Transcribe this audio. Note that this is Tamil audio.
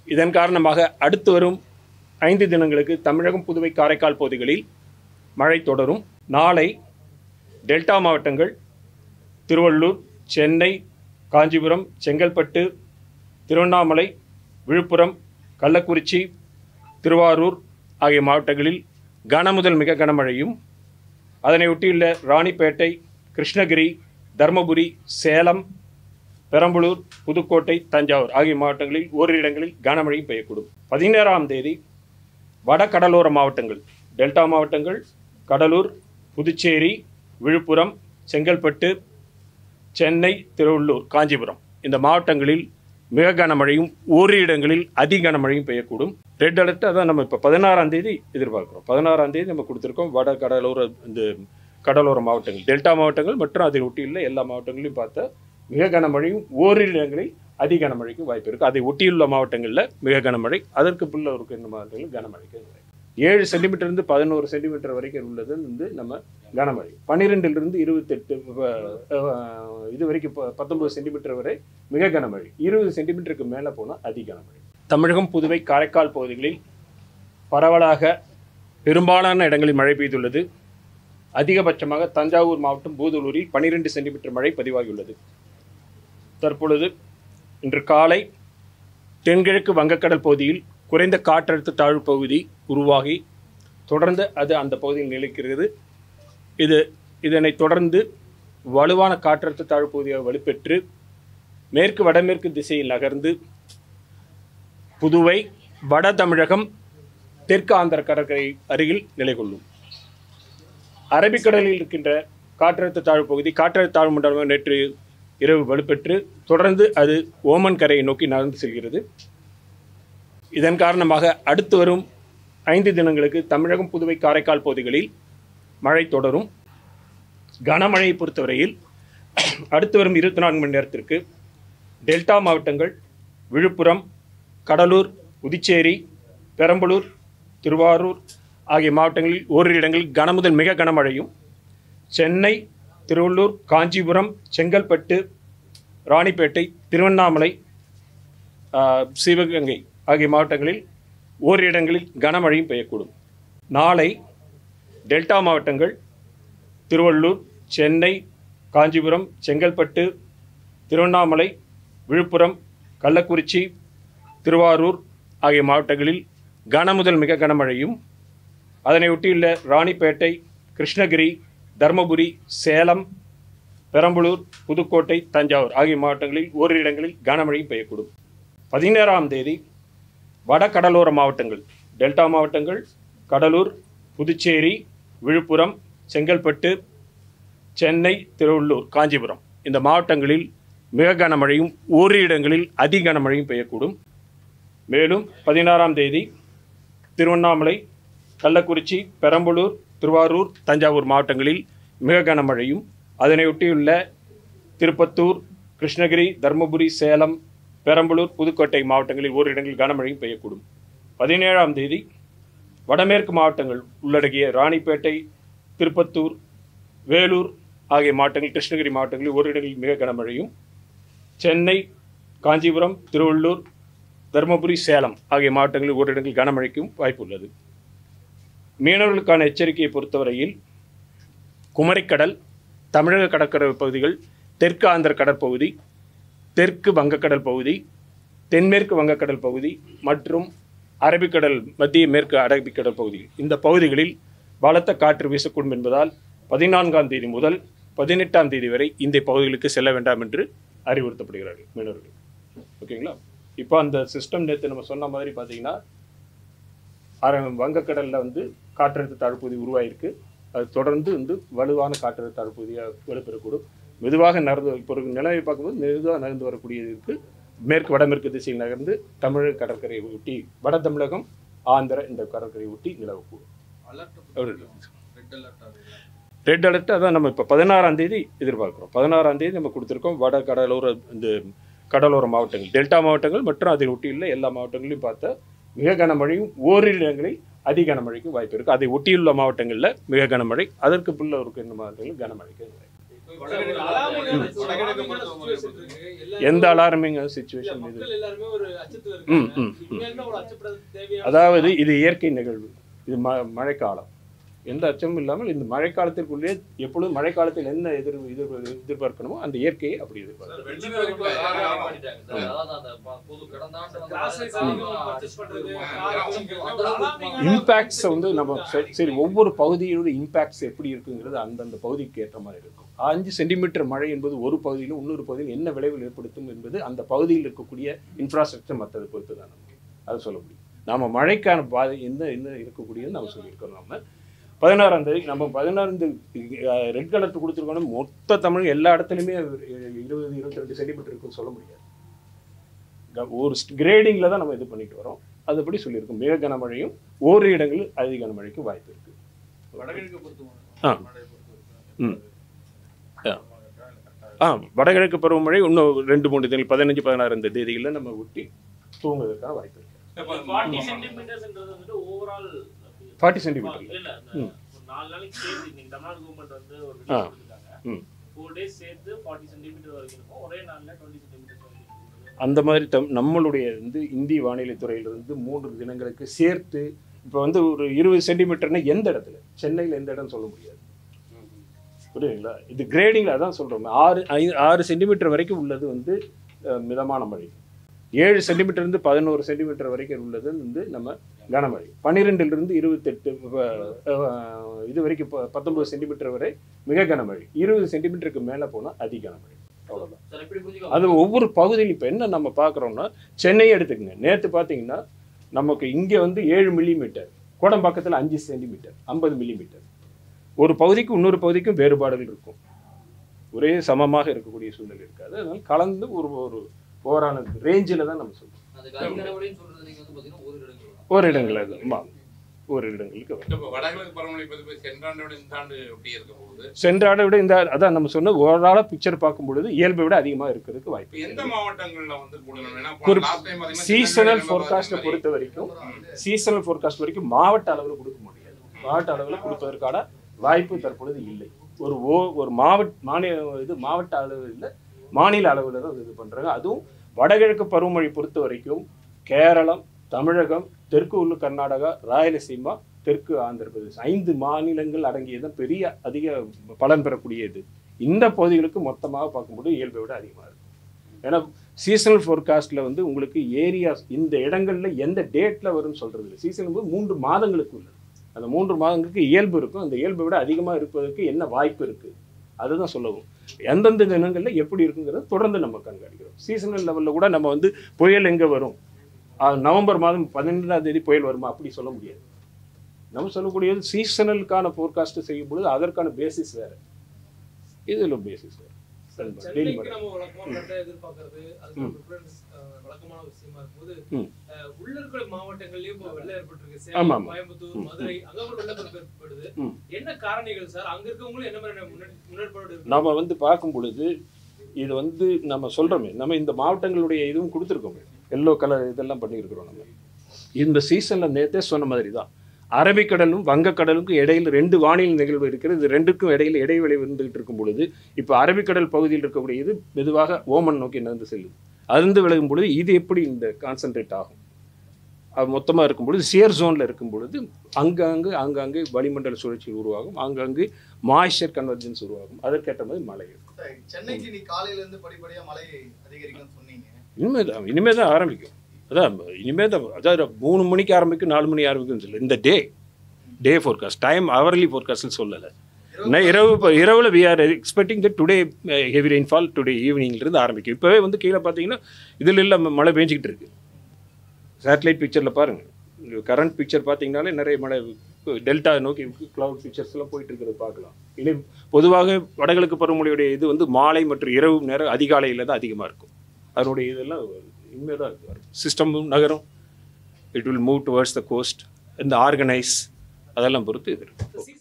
இதன் காரணமாக அடுத்து வரும் ஐந்து தினங்களுக்கு தமிழகம் புதுவை காரைக்கால் பகுதிகளில் மழை தொடரும் நாளை டெல்டா மாவட்டங்கள் திருவள்ளூர் சென்னை காஞ்சிபுரம் செங்கல்பட்டு திருவண்ணாமலை விழுப்புரம் கள்ளக்குறிச்சி திருவாரூர் ஆகிய மாவட்டங்களில் கனமுதல் மிக கனமழையும் அதனை ஒட்டியுள்ள ராணிப்பேட்டை கிருஷ்ணகிரி தருமபுரி சேலம் பெரம்பலூர் புதுக்கோட்டை தஞ்சாவூர் ஆகிய மாவட்டங்களில் ஓரிரு இடங்களில் கனமழையும் பெய்யக்கூடும் பதினேழாம் தேதி வட கடலோர மாவட்டங்கள் டெல்டா மாவட்டங்கள் கடலூர் புதுச்சேரி விழுப்புரம் செங்கல்பட்டு சென்னை திருவள்ளூர் காஞ்சிபுரம் இந்த மாவட்டங்களில் மிக கனமழையும் ஓரிரு இடங்களில் அதி கனமழையும் பெய்யக்கூடும் ரெட் அலர்ட் அதான் நம்ம இப்போ பதினாறாம் தேதி எதிர்பார்க்குறோம் பதினாறாம் தேதி நம்ம கொடுத்துருக்கோம் வட கடலோர இந்த கடலோர மாவட்டங்கள் டெல்டா மாவட்டங்கள் மற்றும் அதை ஒட்டியுள்ள எல்லா மாவட்டங்களையும் பார்த்தா மிக கனமழையும் ஓரிரு இடங்களில் அதி கனமழைக்கும் வாய்ப்பு இருக்குது அதை ஒட்டியுள்ள மாவட்டங்களில் மிக கனமழை அதற்கு புள்ள இருக்கின்ற மாவட்டங்களில் கனமழைக்கு வாய்ப்பு ஏழு சென்டிமீட்டர்லேருந்து பதினோரு சென்டிமீட்டர் வரைக்கும் உள்ளது வந்து நம்ம கனமழை பன்னிரெண்டிலிருந்து இருபத்தெட்டு அஹ், இது வரைக்கும் ப- பத்தொன்பது சென்டிமீட்டர் வரை மிக கனமழை இருபது சென்டிமீட்டருக்கு மேலே போனால் அதி கனமழை தமிழகம் புதுவை காரைக்கால் பகுதிகளில் பரவலாக பெரும்பாலான இடங்களில் மழை பெய்துள்ளது அதிகபட்சமாக தஞ்சாவூர் மாவட்டம் பூதலூரில் பன்னிரெண்டு சென்டிமீட்டர் மழை பதிவாகியுள்ளது தற்பொழுது இன்று காலை தென்கிழக்கு வங்கக்கடல் பகுதியில் குறைந்த காற்றழுத்த தாழ்வு பகுதி உருவாகி தொடர்ந்து அது அந்த பகுதியில் நிலைக்கிறது இது இதனைத் தொடர்ந்து வலுவான காற்றழுத்த தாழ்வு பகுதியாக வலுப்பெற்று மேற்கு வடமேற்கு திசையில் நகர்ந்து புதுவை வட தமிழகம் தெற்கு ஆந்திர கடற்கரை அருகில் நிலை கொள்ளும் அரபிக்கடலில் இருக்கின்ற காற்றழுத்த தாழ்வு பகுதி காற்றழுத்த தாழ்வு மண்டலமாக நேற்று இரவு வலுப்பெற்று தொடர்ந்து அது ஓமன் கரையை நோக்கி நகர்ந்து செல்கிறது இதன் காரணமாக அடுத்து வரும் ஐந்து தினங்களுக்கு தமிழகம் புதுவை காரைக்கால் பகுதிகளில் மழை தொடரும் கனமழையை பொறுத்தவரையில் அடுத்து வரும் இருபத்தி நான்கு மணி நேரத்திற்கு டெல்டா மாவட்டங்கள் விழுப்புரம் கடலூர் புதுச்சேரி பெரம்பலூர் திருவாரூர் ஆகிய மாவட்டங்களில் ஓரிரு இடங்களில் கனமுதல் மிக கனமழையும் சென்னை திருவள்ளூர் காஞ்சிபுரம் செங்கல்பட்டு ராணிப்பேட்டை திருவண்ணாமலை ஆஹ், சிவகங்கை ஆகிய மாவட்டங்களில் ஓரிரு இடங்களில் கனமழையும் பெய்யக்கூடும் நாளை டெல்டா மாவட்டங்கள் திருவள்ளூர் சென்னை காஞ்சிபுரம் செங்கல்பட்டு திருவண்ணாமலை விழுப்புரம் கள்ளக்குறிச்சி திருவாரூர் ஆகிய மாவட்டங்களில் கனமுதல் மிக கனமழையும் அதனை ஒட்டியுள்ள ராணிப்பேட்டை கிருஷ்ணகிரி தருமபுரி சேலம் பெரம்பலூர் புதுக்கோட்டை தஞ்சாவூர் ஆகிய மாவட்டங்களில் ஓரிரு இடங்களில் கனமழையும் பெய்யக்கூடும் பதினேழாம் தேதி வட கடலோர மாவட்டங்கள் டெல்டா மாவட்டங்கள் கடலூர் புதுச்சேரி விழுப்புரம் செங்கல்பட்டு சென்னை திருவள்ளூர் காஞ்சிபுரம் இந்த மாவட்டங்களில் மிக கனமழையும் ஓரிரு இடங்களில் அதி கனமழையும் பெய்யக்கூடும் மேலும் பதினாறாம் தேதி திருவண்ணாமலை கள்ளக்குறிச்சி பெரம்பலூர் திருவாரூர் தஞ்சாவூர் மாவட்டங்களில் மிக கனமழையும் அதனையொட்டியுள்ள திருப்பத்தூர் கிருஷ்ணகிரி தருமபுரி சேலம் பெரம்பலூர் புதுக்கோட்டை மாவட்டங்களில் ஓரிரு இடங்களில் கனமழையும் பெய்யக்கூடும் பதினேழாம் தேதி வடமேற்கு மாவட்டங்கள் உள்ளடக்கிய ராணிப்பேட்டை திருப்பத்தூர் வேலூர் ஆகிய மாவட்டங்கள் கிருஷ்ணகிரி மாவட்டங்களில் ஓரிரு இடங்களில் மிக கனமழையும் சென்னை காஞ்சிபுரம் திருவள்ளூர் தருமபுரி சேலம் ஆகிய மாவட்டங்களில் ஓரிரு இடங்களில் கனமழைக்கும் வாய்ப்பு உள்ளது மீனவர்களுக்கான எச்சரிக்கையை பொறுத்தவரையில் குமரிக்கடல் தமிழக கடற்கரை பகுதிகள் தெற்கு ஆந்திர கடற்பகுதி தெற்கு வங்கக்கடல் பகுதி தென்மேற்கு வங்கக்கடல் பகுதி மற்றும் அரபிக்கடல் மத்திய மேற்கு அரபிக்கடல் பகுதி இந்த பகுதிகளில் பலத்த காற்று வீசக்கூடும் என்பதால் பதினான்காம் தேதி முதல் பதினெட்டாம் தேதி வரை இந்த பகுதிகளுக்கு செல்ல வேண்டாம் என்று அறிவுறுத்தப்படுகிறார்கள் மீனவர்கள் ஓகேங்களா இப்போ அந்த சிஸ்டம் நேற்று நம்ம சொன்ன மாதிரி பார்த்தீங்கன்னா அர வங்கக்கடலில் வந்து காற்றழுத்த தாழ்வுப்பகுதி உருவாயிருக்கு அது தொடர்ந்து வந்து வலுவான காற்றழுத்த தாழ்வுப்பகுதியாக வலுப்பெறக்கூடும் மெதுவாக நகர்ந்து இப்போ ஒரு நிலைமை பார்க்கும்போது மெதுவாக நகர்ந்து வரக்கூடியது இருக்கு மேற்கு வடமேற்கு திசையில் நகர்ந்து தமிழக கடற்கரையை ஒட்டி வட தமிழகம் ஆந்திர இந்த கடற்கரையை ஒட்டி நிலவக்கூடும் ரெட் அலர்ட் அதான் நம்ம இப்போ பதினாறாம் தேதி எதிர்பார்க்குறோம் பதினாறாம் தேதி நம்ம கொடுத்துருக்கோம் வட கடலோர இந்த கடலோர மாவட்டங்கள் டெல்டா மாவட்டங்கள் மற்றும் அதை ஒட்டியுள்ள எல்லா மாவட்டங்களையும் பார்த்தா மிக கனமழையும் ஓரிரு இடங்களில் அதி கனமழைக்கும் வாய்ப்பு இருக்குது அதை ஒட்டியுள்ள மாவட்டங்களில் மிக கனமழை அதற்கு புள்ள இருக்கின்ற மாவட்டங்களில் கனமழைக்கு வாய்ப்பு எந்த அலாரமிங் சுச்சுவேஷன் இது மக்கள் எல்லாருமே ஒரு அச்சத்துல ம், இருக்காங்க ம், ம். உண்மையாலுமே ஒரு அச்சப்பட தேவையான அதாவது இது இயற்கை நிகழ்வு இது ம மழைக்காலம் எந்த அச்சமும் இல்லாமல் இந்த மழைக்காலத்திற்குள்ளே எப்பொழுதும் மழைக்காலத்தில் என்ன எதிர் எதிர் எதிர்பார்க்கணுமோ அந்த இயற்கையை அப்படி எதிர்பார்க்கணும் வெள்ளி பெருக்கு வேற பண்ணிட்டாங்க சார். அதாவது அந்த ப- பொது கடந்த ஆண்டு வந்து Groceries ஆமா. அதிகமா purchase பண்றது, ஆமா. car வாங்குறது, அந்த அளவுக்கு alarming இம்பேக்ட்ஸை வந்து நம்ம சரி- சரி ஒவ்வொரு பகுதியோட இம்பேக்ட்ஸ் எப்படி இருக்குங்கிறது அந்தந்த பகுதிக்கு ஏற்ற மாதிரி இருக்கும் அஞ்சு சென்டிமீட்டர் மழை என்பது ஒரு பகுதியிலும் இன்னொரு பகுதியில் என்ன விளைவுகள் ஏற்படுத்தும் என்பது அந்த பகுதியில் இருக்கக்கூடிய இன்ஃப்ராஸ்ட்ரக்சர் மற்றதை பொறுத்து தான் நமக்கு அதை சொல்ல முடியும் நாம மழைக்கான பாதை எந்த என்ன இருக்கக்கூடியது நம்ம சொல்லியிருக்கோம் நம்ம பதினாறாம் தேதி நம்ம பதினாறாம் தேதி ரெட் கலர் கொடுத்துருக்கோம் மொத்த தமிழ் எல்லா இடத்துலையுமே இருபது இருபத்தி ரெண்டு சென்டிமீட்டர் இருக்குன்னு சொல்ல முடியாது க- ஒரு கிரேடிங்கில் தான் நம்ம இது பண்ணிட்டு வரோம் அதுபடி சொல்லியிருக்கோம் மிக கனமழையும் ஓரிரு இடங்களில் அதிக கனமழைக்கும் வாய்ப்பு இருக்கு வடகிழக்கு பொறுத்து ஆ. ம். ஆ. ஆ வடகிழக்கு பருவமழை இன்னும் ரெண்டு மூணு தினங்கள் பதினஞ்சு பதினாறு இந்த தேதிகளில் நம்ம ஒட்டி தூங்குவதற்கான வாய்ப்பு இருக்கு ஃபார்ட்டி சென்டிமீட்டர்ஸ்ன்றது வந்துட்டு ஓவரால் ஃபார்ட்டி சென்டிமீட்டர் இல்ல இந்த ம். ஒரு நாலு நாளைக்கு சேர்த்து இன்னைக்கு தமிழ்நாடு கவர்மெண்ட் வந்து ஒரு ஆ. video கொடுத்திருக்காங்க ம். ஃபோர் டேஸ் சேர்த்து ஃபார்ட்டி சென்டிமீட்டர் வரைக்கும் இருக்கும் ஒரே நாள்ல டுவெண்ட்டி சென்டிமீட்டர் வரைக்கும் இருக்கும். அந்த மாதிரி தம் நம்மளுடைய வந்து இந்திய வானிலை துறையிலிருந்து மூன்று தினங்களுக்கு சேர்த்து இப்போ வந்து ஒரு இருபது சென்டிமீட்டர்னா எந்த இடத்துல சென்னையில் எந்த இடம் சொல்ல முடியாது புரியுதுங்களா இது கிரேடிங்கில் அதான் சொல்கிறோம் ஆறு ஐ ஆறு சென்டிமீட்டர் வரைக்கும் உள்ளது வந்து அஹ், மிதமான மழை ஏழு சென்டிமீட்டர் இருந்து பதினோரு சென்டிமீட்டர் வரைக்கும் உள்ளது வந்து நம்ம கனமழை பன்னிரெண்டுலேருந்து இருபத்தெட்டு அஹ், இது வரைக்கும் இப்போ பத்தொம்பது சென்டிமீட்டர் வரை மிக கனமழை இருபது சென்டிமீட்டருக்கு மேலே போனால் அதி கனமழை அவ்வளோதான் சார், எப்படி புரிஞ்சுக்கலாம்? அது ஒவ்வொரு பகுதியும் இப்போ என்ன நம்ம பார்க்குறோம்னா சென்னையை எடுத்துக்கங்க நேற்று பார்த்தீங்கன்னா நமக்கு இங்கே வந்து ஏழு மில்லிமீட்டர் கோடம்பாக்கத்தில் அஞ்சு சென்டிமீட்டர் ஐம்பது மில்லிமீட்டர் ஒரு பகுதிக்கும் இன்னொரு பகுதிக்கும் வேறுபாடுகள் இருக்கும் ஒரே சமமாக இருக்கக்கூடிய சூழ்நிலை இருக்காது அதனால கலந்து ஒரு ஒரு ஓரான ரேஞ்சில் தான் நம்ம சொல்றோம் அந்த கரிகரவடைன்னு சொல்றது நீங்க வந்து பாத்தீங்கன்னா ஒரு இடங்கள் தான். ஒரு இடங்கள் அது ஆமாம் ஒரு இடங்களுக்கு வரும் இப்போ வடகிழக்கு பருவமழை பத்தி போய் சென்ற ஆண்டை விட இந்த ஆண்டு எப்படி இருக்க போகுது சென்ற ஆண்டை விட இந்த அதான் நம்ம சொன்ன ஓவராலாக பிக்சர் பார்க்கும் பொழுது இயல்பை விட அதிகமாக இருக்கிறதுக்கு வாய்ப்பு இப்போ எந்த மாவட்டங்கள்ல வந்து கூடணும் ஏன்னா குறி- last time பாத்தீங்கன்னா சீசனல் சென்னை ஃபோர்காஸ்ட்டை மாதிரி- பொறுத்த வரைக்கும் சீசனல் ஃபோர்காஸ்ட் வரைக்கும் மாவட்ட அளவில் கொடுக்க முடியாது மாவட்ட அளவில் கொடுப்பதற்கான வாய்ப்பு தற்பொழுது இல்லை ஒரு ஓ ஒரு மாவட்ட மாநில இது மாவட்ட அளவில் இல்லை மாநில அளவில் தான் இது பண்ணுறாங்க அதுவும் வடகிழக்கு பருவமழை பொறுத்த வரைக்கும் கேரளம் தமிழகம் தெற்கு உள்ள கர்நாடகா ராயலசீமா தெற்கு ஆந்திர பிரதேசம் ஐந்து மாநிலங்கள் அடங்கியதான் பெரிய அதிக பலன் பெறக்கூடியது இந்த பகுதிகளுக்கு மொத்தமாக பார்க்கும்போது இயல்பை விட அதிகமாக இருக்கும் ஏன்னா சீசனல் ஃபோர்காஸ்ட்டில் வந்து உங்களுக்கு ஏரியாஸ் இந்த இடங்கள்ல எந்த டேட்டில் வரும்னு சொல்கிறது இல்லை சீசன் வந்து மூன்று மாதங்களுக்கு உள்ளது அந்த மூன்று மாதங்களுக்கு இயல்பு இருக்கும் அந்த இயல்பை விட அதிகமாக இருப்பதற்கு என்ன வாய்ப்பு இருக்குது அதுதான் சொல்லவும் எந்தெந்த தினங்களில் எப்படி இருக்குங்கிறத தொடர்ந்து நம்ம கண்காணிக்கிறோம் சீசனல் லெவலில் கூட நம்ம வந்து புயல் எங்கே வரும் ஆ, நவம்பர் மாதம் பதினெண்டாம் தேதி புயல் வருமா அப்படி சொல்ல முடியாது நம்ம சொல்லக்கூடியது சீசனலுக்கான ஃபோர்காஸ்ட் செய்யும் பொழுது அதற்கான பேசிஸ் வேறு இதில் பேசிஸ் வேறு டெய்லி சென்னைக்கு நம்ம வழக்கமா flood அ எதிர்பார்க்கறது அதுக்கு ஒரு preference, அஹ், வழக்கமான விஷயமா இருக்கும்போது ம். அஹ், உள்ள இருக்கிற மாவட்டங்கள்லயும் இப்போ வெள்ளம் ஏற்பட்டிருக்கு ஆமா, சேலம் ஆமா. கோயம்புத்தூர் ம், மதுரை அங்க ஒரு வெள்ளப்பெருக்கு ஏற்படுது ம். என்ன காரணிகள் சார் அங்க இருக்கவங்களும் என்ன மாதிரியான முன்னெ- முன்னேற்பாடு இருக்கு நம்ம வந்து பார்க்கும் பொழுது இது வந்து நம்ம சொல்கிறோமே நம்ம இந்த மாவட்டங்களுடைய இதுவும் கொடுத்துருக்கோமே எல்லோ கலர் இதெல்லாம் பண்ணியிருக்கிறோம் நம்ம இந்த சீசனில் நேற்றே சொன்ன மாதிரி தான் அரபிக்கடலும் வங்கக்கடலுக்கும் இடையில் ரெண்டு வானிலை நிகழ்வு இருக்கிறது இது ரெண்டுக்கும் இடையில் இடைவெளி வந்துகிட்டு இருக்கும் பொழுது இப்போ அரபிக்கடல் பகுதியில் இருக்கக்கூடிய இது மெதுவாக ஓமன் நோக்கி நகர்ந்து செல்லுது அதிர்ந்து விலகும் பொழுது இது எப்படி இந்த கான்சென்ட்ரேட் ஆகும் அது மொத்தமாக இருக்கும் பொழுது சியர் ஜோனில் இருக்கும் பொழுது அங்கங்கு ஆங்காங்கு வளிமண்டல சுழற்சி உருவாகும் ஆங்காங்கு மாய்ச்சர் கன்வர்ஜென்ஸ் உருவாகும் அதற்கேற்ற மாதிரி மழை இருக்கும் சரி, சென்னைக்கு நீ காலையில இருந்து படிப்படியா மழை அதிகரிக்கும்னு சொன்னீங்க இனிமே தான் இனிமே தான் ஆரம்பிக்கும் அதான் இனிமே தான் அதாவது மூணு மணிக்கு ஆரம்பிக்கும் நாலு மணி ஆரம்பிக்கும் சொல்லு இந்த day day forecast time hourly ஃபோர்காஸ்ட்னு சொல்லலை நான் இரவு இப்போ இரவில் we are expecting that today heavy rainfall today ஈவினிங்லேருந்து ஆரம்பிக்கும் இப்போவே வந்து கீழே பார்த்தீங்கன்னா இதில் இல்லை மழை பெஞ்சிக்கிட்டு இருக்கு சேட்டலைட் பிக்சரில் பாருங்கள் கரண்ட் பிக்சர் பார்த்தீங்கனாலே நிறைய மழை டெல்டா நோக்கி கிளவுட் பிக்சர்ஸ்லாம் போயிட்டு இருக்கிறது பார்க்கலாம் இல்லை பொதுவாக வடகிழக்கு பருவமழையுடைய இது வந்து மாலை மற்றும் இரவு நேரம் அதிகாலையில் தான் அதிகமாக இருக்கும் அதனுடைய இதெல்லாம் இனிமேல் தான் இருக்கு சிஸ்டமும் நகரும் it will move towards the coast இந்த ஆர்கனைஸ் அதெல்லாம் பொறுத்து இது இருக்கு இந்த season